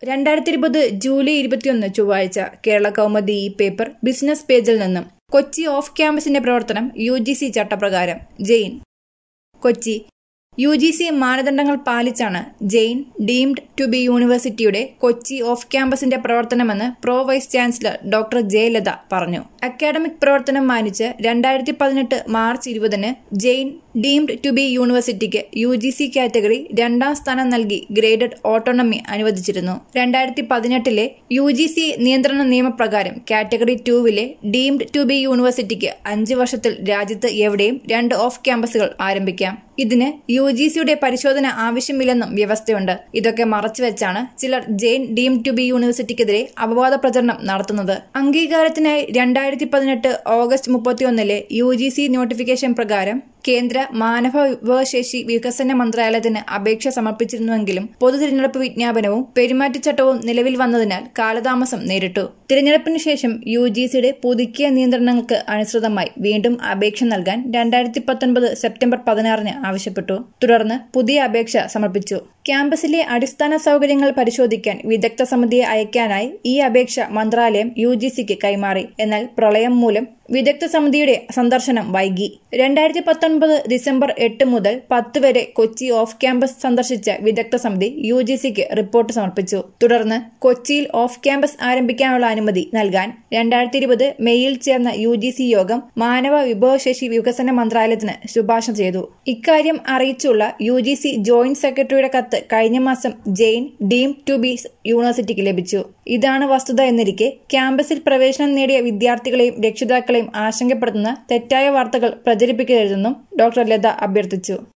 രണ്ടായിരത്തി ഇരുപത് ജൂലൈ ഇരുപത്തിയൊന്ന് ചൊവ്വാഴ്ച കേരള കൗമുദി ഈ പേപ്പർ ബിസിനസ് പേജിൽ നിന്നും കൊച്ചി ഓഫ് ക്യാമ്പസിന്റെ പ്രവർത്തനം യു ജി സി ചട്ടപ്രകാരം Jain Kochi U G C മാനദണ്ഡങ്ങൾ പാലിച്ചാണ് ജെയിൻ ഡീംഡ് ടു ബി യൂണിവേഴ്സിറ്റിയുടെ കൊച്ചി ഓഫ് ക്യാമ്പസിന്റെ പ്രവർത്തനമെന്ന് pro vice chancellor doctor Jayalatha പറഞ്ഞു അക്കാഡമിക് പ്രവർത്തനം മാനിച്ച് രണ്ടായിരത്തി പതിനെട്ട് മാർച്ച് ഇരുപതിന് ജെയിൻ ഡീംഡ് ടു ബി യൂണിവേഴ്സിറ്റിക്ക് യു ജി സി കാറ്റഗറി രണ്ടാം സ്ഥാനം നൽകി ഗ്രേഡഡ് ഓട്ടോണമി അനുവദിച്ചിരുന്നു രണ്ടായിരത്തി പതിനെട്ടിലെ യു ജി സി നിയന്ത്രണ നിയമപ്രകാരം കാറ്റഗറി ടൂവിലെ ഡീംഡ് ടു ബി യൂണിവേഴ്സിറ്റിക്ക് അഞ്ച് വർഷത്തിൽ രാജ്യത്ത് എവിടെയും രണ്ട് ഓഫ് ക്യാമ്പസുകൾ ആരംഭിക്കാം ഇതിന് യു ജി സിയുടെ പരിശോധന ആവശ്യമില്ലെന്നും വ്യവസ്ഥയുണ്ട് ഇതൊക്കെ മറച്ചുവെച്ചാണ് ചിലർ ജെയിൻ ഡീം ടു ബി യൂണിവേഴ്സിറ്റിക്കെതിരെ അപവാദ പ്രചരണം നടത്തുന്നത് അംഗീകാരത്തിനായി രണ്ടായിരത്തി പതിനെട്ട് ഓഗസ്റ്റ് മുപ്പത്തിയൊന്നിലെ യു ജി സി നോട്ടിഫിക്കേഷൻ പ്രകാരം കേന്ദ്ര മാനവ വിഭവശേഷി വികസന മന്ത്രാലയത്തിന് അപേക്ഷ സമർപ്പിച്ചിരുന്നുവെങ്കിലും പൊതു തിരഞ്ഞെടുപ്പ് വിജ്ഞാപനവും പെരുമാറ്റച്ചട്ടവും നിലവിൽ വന്നതിനാൽ കാലതാമസം നേരിട്ടു തിരഞ്ഞെടുപ്പിന് ശേഷം യു ജി സിയുടെ പുതുക്കിയ നിയന്ത്രണങ്ങൾക്ക് അനുസൃതമായി വീണ്ടും അപേക്ഷ നൽകാൻ രണ്ടായിരത്തി പത്തൊൻപത് സെപ്റ്റംബർ പതിനാറിന് ആവശ്യപ്പെട്ടു തുടർന്ന് പുതിയ അപേക്ഷ സമർപ്പിച്ചു ക്യാമ്പസിലെ അടിസ്ഥാന സൗകര്യങ്ങൾ പരിശോധിക്കാൻ വിദഗ്ധ സമിതിയെ അയക്കാനായി ഈ അപേക്ഷ മന്ത്രാലയം യു ജി സിക്ക് കൈമാറി എന്നാൽ പ്രളയം മൂലം വിദഗ്ധ സമിതിയുടെ സന്ദർശനം വൈകി രണ്ടായിരത്തി പത്തൊൻപത് ഡിസംബർ എട്ട് മുതൽ പത്ത് വരെ കൊച്ചി ഓഫ് ക്യാമ്പസ് സന്ദർശിച്ച വിദഗ്ധ സമിതി യു ജി സിക്ക് റിപ്പോർട്ട് സമർപ്പിച്ചു തുടർന്ന് കൊച്ചിയിൽ ഓഫ് ക്യാമ്പസ് ആരംഭിക്കാനുള്ള അനുമതി നൽകാൻ രണ്ടായിരത്തി ഇരുപത് മെയ്യിൽ ചേർന്ന യു ജി സി യോഗം മാനവ വിഭവശേഷി വികസന മന്ത്രാലയത്തിന് ശുപാർശ ചെയ്തു ഇക്കാര്യം അറിയിച്ചുള്ള യു ജി സി ജോയിന്റ് സെക്രട്ടറിയുടെ കത്ത് കഴിഞ്ഞ മാസം ജെയിൻ ഡീം ടു ബി യൂണിവേഴ്സിറ്റിക്ക് ലഭിച്ചു ഇതാണ് വസ്തുത എന്നിരിക്കെ ക്യാമ്പസിൽ പ്രവേശനം നേടിയ വിദ്യാർത്ഥികളെയും രക്ഷിതാക്കളെയും ആശങ്കപ്പെടുത്തുന്ന തെറ്റായ വാർത്തകൾ പ്രചരിപ്പിക്കരുതെന്നും ഡോക്ടർ ലത അഭ്യർത്ഥിച്ചു